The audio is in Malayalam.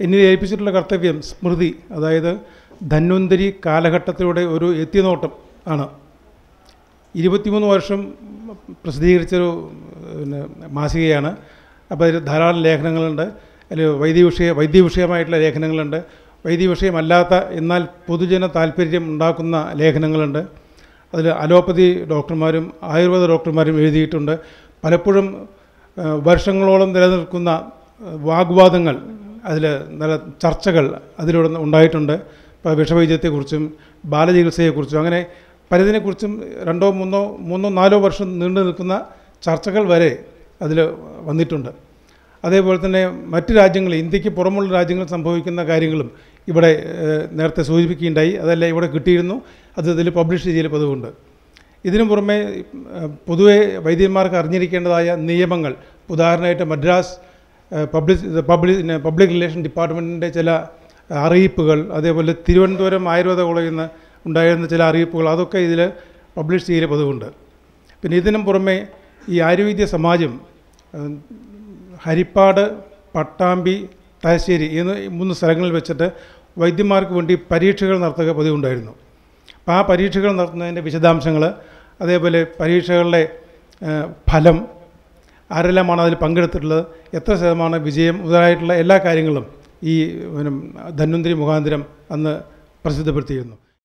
എന്നെ ഏൽപ്പിച്ചിട്ടുള്ള കർത്തവ്യം സ്മൃതി അതായത് ധന്വന്തരി കാലഘട്ടത്തിലൂടെ ഒരു എത്തിനോട്ടം ആണ് ഇരുപത്തിമൂന്ന് വർഷം പ്രസിദ്ധീകരിച്ചൊരു പിന്നെ മാസികയാണ് അപ്പോൾ അതിൽ ധാരാളം ലേഖനങ്ങളുണ്ട് അതിൽ വൈദ്യ വിഷയ വൈദ്യ വിഷയമായിട്ടുള്ള ലേഖനങ്ങളുണ്ട് വൈദ്യ വിഷയമല്ലാത്ത എന്നാൽ പൊതുജന താല്പര്യം ഉണ്ടാക്കുന്ന ലേഖനങ്ങളുണ്ട് അതിൽ അലോപ്പതി ഡോക്ടർമാരും ആയുർവേദ ഡോക്ടർമാരും എഴുതിയിട്ടുണ്ട് പലപ്പോഴും ആ, വർഷങ്ങളോളം നിലനിൽക്കുന്ന ആ, വാഗ്വാദങ്ങൾ അതിൽ നല്ല ചർച്ചകൾ അതിലൂടെ ഉണ്ടായിട്ടുണ്ട് ഇപ്പോൾ വിഷവൈദ്യത്തെക്കുറിച്ചും ബാലചികിത്സയെക്കുറിച്ചും അങ്ങനെ പലതിനെക്കുറിച്ചും രണ്ടോ മൂന്നോ മൂന്നോ നാലോ വർഷം നീണ്ടു നിൽക്കുന്ന ചർച്ചകൾ വരെ അതിൽ വന്നിട്ടുണ്ട് അതേപോലെ തന്നെ മറ്റ് രാജ്യങ്ങൾ ഇന്ത്യക്ക് പുറമുള്ള രാജ്യങ്ങളിൽ സംഭവിക്കുന്ന കാര്യങ്ങളും ഇവിടെ ഏഹ്, നേരത്തെ സൂചിപ്പിക്കുകയുണ്ടായി അതെല്ലാം ഇവിടെ കിട്ടിയിരുന്നു അത് ഇതിൽ പബ്ലിഷ് ചെയ്യൽ പതിവുണ്ട് ഇതിനു പുറമെ ഏഹ്, പൊതുവെ വൈദ്യന്മാർക്ക് അറിഞ്ഞിരിക്കേണ്ടതായ നിയമങ്ങൾ ഉദാഹരണമായിട്ട് മദ്രാസ് ഏഹ്, പബ്ലിക് പബ്ലിക് പബ്ലിക് റിലേഷൻ ഡിപ്പാർട്ട്മെൻറ്റിൻ്റെ ചില അറിയിപ്പുകൾ അതേപോലെ തിരുവനന്തപുരം ആയുർവേദ കോളേജിൽ നിന്ന് ഉണ്ടായിരുന്ന ചില അറിയിപ്പുകൾ അതൊക്കെ ഇതിൽ പബ്ലിഷ് ചെയ്യൽ പതിവുണ്ട് പിന്നെ ഇതിനും പുറമെ ഈ ആയുർവേദ്യ സമാജം ഏഹ്, ഹരിപ്പാട് പട്ടാമ്പി തലശ്ശേരി എന്നീ മൂന്ന് സ്ഥലങ്ങളിൽ വെച്ചിട്ട് വൈദ്യന്മാർക്ക് വേണ്ടി പരീക്ഷകൾ നടത്തുക പതിവുണ്ടായിരുന്നു അപ്പോൾ ആ പരീക്ഷകൾ നടത്തുന്നതിൻ്റെ വിശദാംശങ്ങൾ അതേപോലെ പരീക്ഷകളുടെ ഏഹ്, ഫലം ആരെല്ലാമാണ് അതിൽ പങ്കെടുത്തിട്ടുള്ളത് എത്ര ശതമാനം വിജയം മുതലായിട്ടുള്ള എല്ലാ കാര്യങ്ങളും ഈ പിന്നെ ധന്വന്തരി മുഖാന്തരം അന്ന് പ്രസിദ്ധപ്പെടുത്തിയിരുന്നു